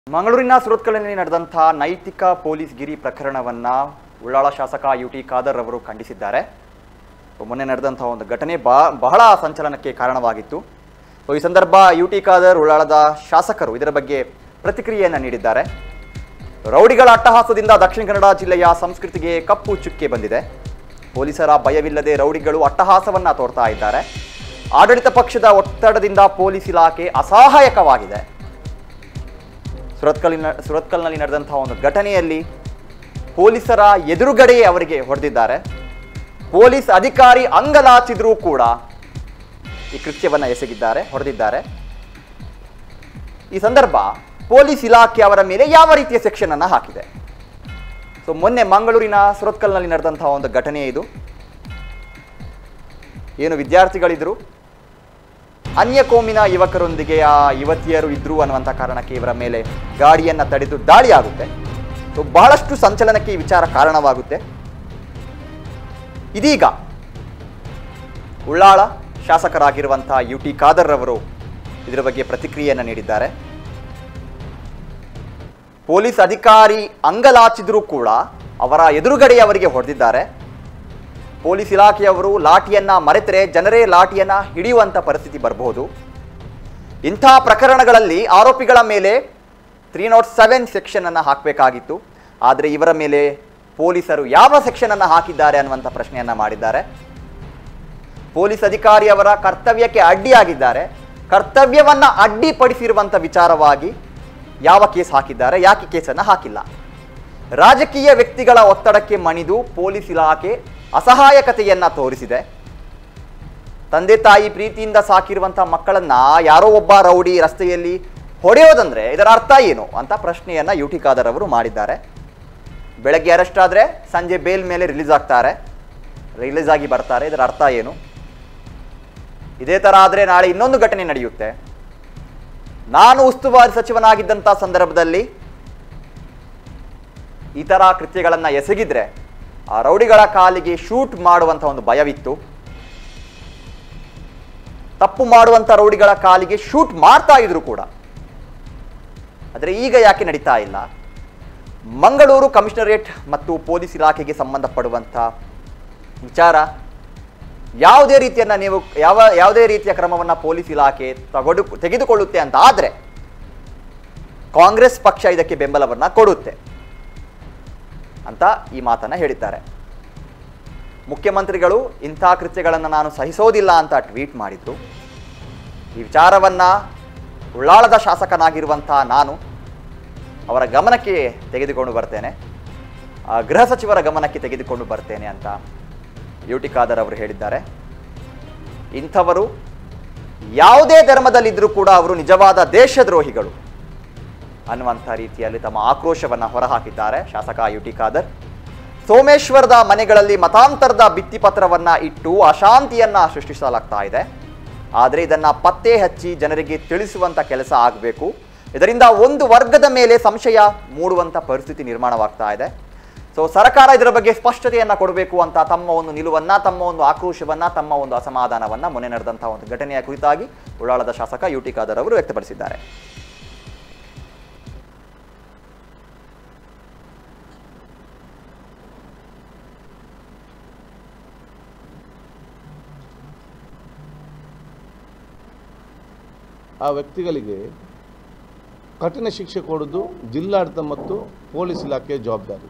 ಮಂಗಳೂರಿನ ಸುರತ್ಕಲ್ನಲ್ಲಿ ನಡೆದಂಥ ನೈತಿಕ ಪೊಲೀಸ್ ಗಿರಿ ಪ್ರಕರಣವನ್ನ ಉಳ್ಳಾಳ ಶಾಸಕ ಯು ಟಿ ಖಾದರ್ ಅವರು ಖಂಡಿಸಿದ್ದಾರೆ ಸೊ, ಮೊನ್ನೆ ನಡೆದಂತಹ ಒಂದು ಘಟನೆ ಬಾ ಬಹಳ ಸಂಚಲನಕ್ಕೆ ಕಾರಣವಾಗಿತ್ತು ಸೊ ಈ ಸಂದರ್ಭ ಯು ಟಿ ಖಾದರ್ ಉಳ್ಳಾಳದ ಶಾಸಕರು ಇದರ ಬಗ್ಗೆ ಪ್ರತಿಕ್ರಿಯೆಯನ್ನು ನೀಡಿದ್ದಾರೆ ರೌಡಿಗಳ ಅಟ್ಟಹಾಸದಿಂದ ದಕ್ಷಿಣ ಕನ್ನಡ ಜಿಲ್ಲೆಯ ಸಂಸ್ಕೃತಿಗೆ ಕಪ್ಪು ಚುಕ್ಕೆ ಬಂದಿದೆ ಪೊಲೀಸರ ಭಯವಿಲ್ಲದೆ ರೌಡಿಗಳು ಅಟ್ಟಹಾಸವನ್ನ ತೋರ್ತಾ ಇದ್ದಾರೆ ಆಡಳಿತ ಪಕ್ಷದ ಒತ್ತಡದಿಂದ ಪೊಲೀಸ್ ಇಲಾಖೆ ಅಸಹಾಯಕವಾಗಿದೆ ಸುರತ್ಕಲ್ಲಿನ ಸುರತ್ಕಲ್ನಲ್ಲಿ ನಡೆದಂತಹ ಒಂದು ಘಟನೆಯಲ್ಲಿ ಪೊಲೀಸರ ಎದುರುಗಡೆಯೇ ಅವರಿಗೆ ಹೊಡೆದಿದ್ದಾರೆ ಪೊಲೀಸ್ ಅಧಿಕಾರಿ ಅಂಗಲಾಚಿದ್ರೂ ಕೂಡ ಈ ಕೃತ್ಯವನ್ನ ಎಸಗಿದ್ದಾರೆ ಹೊಡೆದಿದ್ದಾರೆ ಈ ಸಂದರ್ಭ ಪೊಲೀಸ್ ಇಲಾಖೆ ಅವರ ಮೇಲೆ ಯಾವ ರೀತಿಯ ಸೆಕ್ಷನ್ ಅನ್ನ ಹಾಕಿದೆ ಸೊ ಮೊನ್ನೆ ಮಂಗಳೂರಿನ ಸುರತ್ಕಲ್ನಲ್ಲಿ ನಡೆದಂತಹ ಒಂದು ಘಟನೆ ಇದು ಏನು ವಿದ್ಯಾರ್ಥಿಗಳಿದ್ರು ಅನ್ಯ ಕೋಮಿನ ಯುವಕರೊಂದಿಗೆ ಆ ಯುವತಿಯರು ಇದ್ರು ಅನ್ನುವಂಥ ಕಾರಣಕ್ಕೆ ಇವರ ಮೇಲೆ ಗಾಡಿಯನ್ನ ತಡೆದು ದಾಳಿ ಆಗುತ್ತೆ ಸೊ ಬಹಳಷ್ಟು ಸಂಚಲನಕ್ಕೆ ಈ ವಿಚಾರ ಕಾರಣವಾಗುತ್ತೆ ಇದೀಗ ಉಳ್ಳಾಳ ಶಾಸಕರಾಗಿರುವಂತಹ ಯು ಟಿ ಖಾದರ್ ಅವರು ಇದರ ಬಗ್ಗೆ ಪ್ರತಿಕ್ರಿಯೆಯನ್ನು ನೀಡಿದ್ದಾರೆ ಪೊಲೀಸ್ ಅಧಿಕಾರಿ ಅಂಗಲಾಚಿದ್ರೂ ಕೂಡ ಅವರ ಎದುರುಗಡೆ ಅವರಿಗೆ ಹೊಡೆದಿದ್ದಾರೆ ಪೊಲೀಸ್ ಇಲಾಖೆಯವರು ಲಾಠಿಯನ್ನ ಮರೆತರೆ ಜನರೇ ಲಾಠಿಯನ್ನ ಹಿಡಿಯುವಂತ ಪರಿಸ್ಥಿತಿ ಬರಬಹುದು ಇಂಥ ಪ್ರಕರಣಗಳಲ್ಲಿ ಆರೋಪಿಗಳ ಮೇಲೆ ತ್ರೀ ನಾಟ್ ಸೆವೆನ್ ಸೆಕ್ಷನ್ ಅನ್ನ ಹಾಕಬೇಕಾಗಿತ್ತು ಆದರೆ ಇವರ ಮೇಲೆ ಪೊಲೀಸರು ಯಾವ ಸೆಕ್ಷನ್ ಅನ್ನ ಹಾಕಿದ್ದಾರೆ ಅನ್ನುವಂಥ ಪ್ರಶ್ನೆಯನ್ನ ಮಾಡಿದ್ದಾರೆ ಪೊಲೀಸ್ ಅಧಿಕಾರಿಯವರ ಕರ್ತವ್ಯಕ್ಕೆ ಅಡ್ಡಿಯಾಗಿದ್ದಾರೆ ಕರ್ತವ್ಯವನ್ನ ಅಡ್ಡಿಪಡಿಸಿರುವಂಥ ವಿಚಾರವಾಗಿ ಯಾವ ಕೇಸ್ ಹಾಕಿದ್ದಾರೆ ಯಾಕೆ ಕೇಸನ್ನು ಹಾಕಿಲ್ಲ ರಾಜಕೀಯ ವ್ಯಕ್ತಿಗಳ ಒತ್ತಡಕ್ಕೆ ಮಣಿದು ಪೊಲೀಸ್ ಇಲಾಖೆ ಅಸಹಾಯಕತೆಯನ್ನ ತೋರಿಸಿದೆ ತಂದೆ ತಾಯಿ ಪ್ರೀತಿಯಿಂದ ಸಾಕಿರುವಂಥ ಮಕ್ಕಳನ್ನ ಯಾರೋ ಒಬ್ಬ ರೌಡಿ ರಸ್ತೆಯಲ್ಲಿ ಹೊಡೆಯೋದಂದ್ರೆ ಇದರ ಅರ್ಥ ಏನು ಅಂತ ಪ್ರಶ್ನೆಯನ್ನ ಯು ಟಿ ಖಾದರ್ ಅವರು ಮಾಡಿದ್ದಾರೆ ಬೆಳಗ್ಗೆ ಅರೆಸ್ಟ್ ಆದರೆ ಸಂಜೆ ಬೇಲ್ ಮೇಲೆ ರಿಲೀಸ್ ಆಗ್ತಾರೆ ರಿಲೀಸ್ ಆಗಿ ಬರ್ತಾರೆ ಇದರ ಅರ್ಥ ಏನು ಇದೇ ಥರ ಆದರೆ ನಾಳೆ ಇನ್ನೊಂದು ಘಟನೆ ನಡೆಯುತ್ತೆ ನಾನು ಉಸ್ತುವಾರಿ ಸಚಿವನಾಗಿದ್ದಂಥ ಸಂದರ್ಭದಲ್ಲಿ ಈ ಥರ ಕೃತ್ಯಗಳನ್ನು ಎಸಗಿದ್ರೆ ಆ ರೌಡಿಗಳ ಕಾಲಿಗೆ ಶೂಟ್ ಮಾಡುವಂಥ ಒಂದು ಭಯವಿತ್ತು ತಪ್ಪು ಮಾಡುವಂಥ ರೌಡಿಗಳ ಕಾಲಿಗೆ ಶೂಟ್ ಮಾಡ್ತಾ ಇದ್ರು ಕೂಡ ಆದರೆ ಈಗ ಯಾಕೆ ನಡೀತಾ ಇಲ್ಲ ಮಂಗಳೂರು ಕಮಿಷನರೇಟ್ ಮತ್ತು ಪೊಲೀಸ್ ಇಲಾಖೆಗೆ ಸಂಬಂಧಪಡುವಂಥ ವಿಚಾರ ಯಾವುದೇ ರೀತಿಯನ್ನ ನೀವು ಯಾವ ಯಾವುದೇ ರೀತಿಯ ಕ್ರಮವನ್ನು ಪೊಲೀಸ್ ಇಲಾಖೆ ತಗೊಡು ತೆಗೆದುಕೊಳ್ಳುತ್ತೆ ಅಂತ ಆದರೆ ಕಾಂಗ್ರೆಸ್ ಪಕ್ಷ ಇದಕ್ಕೆ ಬೆಂಬಲವನ್ನು ಕೊಡುತ್ತೆ ಅಂತ ಈ ಮಾತನ್ನ ಹೇಳಿದ್ದಾರೆ ಮುಖ್ಯಮಂತ್ರಿಗಳು ಇಂಥ ಕೃತ್ಯಗಳನ್ನು ನಾನು ಸಹಿಸೋದಿಲ್ಲ ಅಂತ ಟ್ವೀಟ್ ಮಾಡಿದ್ರು ಈ ವಿಚಾರವನ್ನ ಉಳ್ಳಾಳದ ಶಾಸಕನಾಗಿರುವಂತಹ ನಾನು ಅವರ ಗಮನಕ್ಕೆ ತೆಗೆದುಕೊಂಡು ಬರ್ತೇನೆ ಆ, ಗೃಹ ಸಚಿವರ ಗಮನಕ್ಕೆ ತೆಗೆದುಕೊಂಡು ಬರ್ತೇನೆ ಅಂತ ಯು ಟಿ ಖಾದರ್ ಅವರು ಹೇಳಿದ್ದಾರೆ ಇಂಥವರು ಯಾವುದೇ ಧರ್ಮದಲ್ಲಿದ್ದರೂ ಕೂಡ ಅವರು ನಿಜವಾದ ದೇಶದ್ರೋಹಿಗಳು ಅನ್ನುವಂಥ ರೀತಿಯಲ್ಲಿ ತಮ್ಮ ಆಕ್ರೋಶವನ್ನು ಹೊರಹಾಕಿದ್ದಾರೆ ಶಾಸಕ ಯು ಟಿ ಖಾದರ್ ಸೋಮೇಶ್ವರದ ಮನೆಗಳಲ್ಲಿ ಮತಾಂತರದ ಭಿತ್ತಿಪತ್ರವನ್ನ ಇಟ್ಟು ಅಶಾಂತಿಯನ್ನ ಸೃಷ್ಟಿಸಲಾಗ್ತಾ ಇದೆ ಆದರೆ ಇದನ್ನ ಪತ್ತೆ ಹಚ್ಚಿ ಜನರಿಗೆ ತಿಳಿಸುವಂತ ಕೆಲಸ ಆಗಬೇಕು ಇದರಿಂದ ಒಂದು ವರ್ಗದ ಮೇಲೆ ಸಂಶಯ ಮೂಡುವಂತ ಪರಿಸ್ಥಿತಿ ನಿರ್ಮಾಣವಾಗ್ತಾ ಇದೆ ಸೊ ಸರ್ಕಾರ ಇದರ ಬಗ್ಗೆ ಸ್ಪಷ್ಟತೆಯನ್ನ ಕೊಡಬೇಕು ಅಂತ ತಮ್ಮ ಒಂದು ನಿಲುವನ್ನ ತಮ್ಮ ಒಂದು ಆಕ್ರೋಶವನ್ನ ತಮ್ಮ ಒಂದು ಅಸಮಾಧಾನವನ್ನ ಮೊನ್ನೆ ನಡೆದಂತಹ ಒಂದು ಘಟನೆಯ ಕುರಿತಾಗಿ ಉಳ್ಳಾಳದ ಶಾಸಕ ಯು ಟಿ ಖಾದರ್ ಅವರು ವ್ಯಕ್ತಪಡಿಸಿದ್ದಾರೆ ಆ ವ್ಯಕ್ತಿಗಳಿಗೆ ಕಠಿಣ ಶಿಕ್ಷೆ ಕೊಡೋದು ಜಿಲ್ಲಾಡಳಿತ ಮತ್ತು ಪೊಲೀಸ್ ಇಲಾಖೆಯ ಜವಾಬ್ದಾರಿ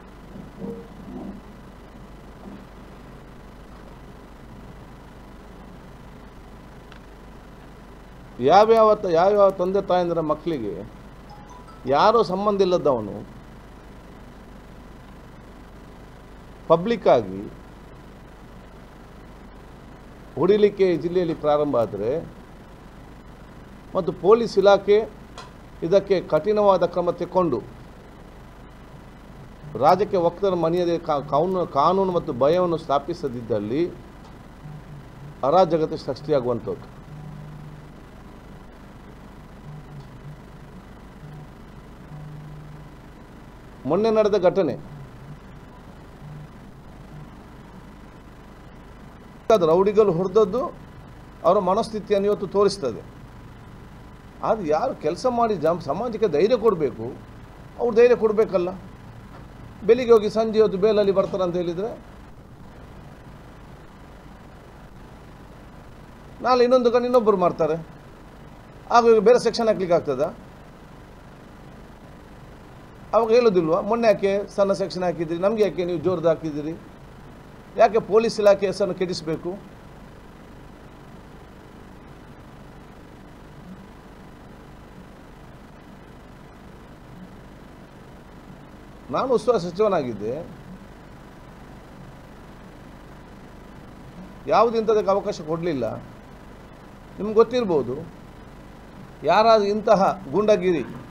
ಯಾವ್ಯಾವ ತ- ಯಾವ್ಯಾವ ತಂದೆ ತಾಯಂದಿರ ಮಕ್ಕಳಿಗೆ ಯಾರೋ ಸಂಬಂಧ ಇಲ್ಲದವನು ಪಬ್ಲಿಕ್ ಆಗಿ ಹೊಡಿಲಿಕ್ಕೆ ಈ ಜಿಲ್ಲೆಯಲ್ಲಿ ಪ್ರಾರಂಭ ಆದರೆ ಮತ್ತು ಪೊಲೀಸ್ ಇಲಾಖೆ ಇದಕ್ಕೆ ಕಠಿಣವಾದ ಕ್ರಮ ತೆಕ್ಕೊಂಡು ರಾಜ್ಯಕ್ಕೆ ಒಕ್ಕದರ ಮನೆಯದೇ ಕಾ- ಕಾನೂನು ಕಾನೂನು ಮತ್ತು ಭಯವನ್ನು ಸ್ಥಾಪಿಸದಿದ್ದಲ್ಲಿ ಅರಾಜಕತೆ ಸೃಷ್ಟಿಯಾಗುವಂಥದ್ದು ಮೊನ್ನೆ ನಡೆದ ಘಟನೆ ಅದು ರೌಡಿಗಳು ಹೊಡೆದದ್ದು ಅವರ ಮನಸ್ಥಿತಿಯನ್ನು ಇವತ್ತು ತೋರಿಸ್ತದೆ ಅದು ಯಾರು ಕೆಲಸ ಮಾಡಿ ಜಮ್ ಸಮಾಜಕ್ಕೆ ಧೈರ್ಯ ಕೊಡಬೇಕು ಅವ್ರು ಧೈರ್ಯ ಕೊಡಬೇಕಲ್ಲ ಬೆಳಿಗ್ಗೆ ಹೋಗಿ ಸಂಜೆ ಹೊತ್ತು ಬೇಲಲ್ಲಿ ಬರ್ತಾರೆ ಅಂತ ಹೇಳಿದರೆ ನಾಳೆ ಇನ್ನೊಂದು ಕಣ್ಣು ಇನ್ನೊಬ್ಬರು ಮಾಡ್ತಾರೆ ಆಗ ಇವ್ರಿಗೆ ಬೇರೆ ಸೆಕ್ಷನ್ ಹಾಕ್ಲಿಕ್ಕೆ ಆಗ್ತದಾ ಅವಾಗ ಹೇಳೋದಿಲ್ವಾ ಮೊನ್ನೆ ಯಾಕೆ ಸಣ್ಣ ಸೆಕ್ಷನ್ ಹಾಕಿದ್ದೀರಿ ನಮಗೆ ಯಾಕೆ ನೀವು ಜೋರ್ದು ಹಾಕಿದ್ದೀರಿ ಯಾಕೆ ಪೊಲೀಸ್ ಇಲಾಖೆ ಹೆಸರನ್ನು ಕೆಡಿಸಬೇಕು ನಾನು ಉಸ್ತುವಾರಿ ಸಚಿವನಾಗಿದ್ದೆ ಯಾವುದು ಇಂಥದಕ್ಕೆ ಅವಕಾಶ ಕೊಡಲಿಲ್ಲ ನಿಮ್ಗೆ ಗೊತ್ತಿರ್ಬೋದು ಯಾರಾದರೂ ಇಂತಹ ಗೂಂಡಾಗಿರಿ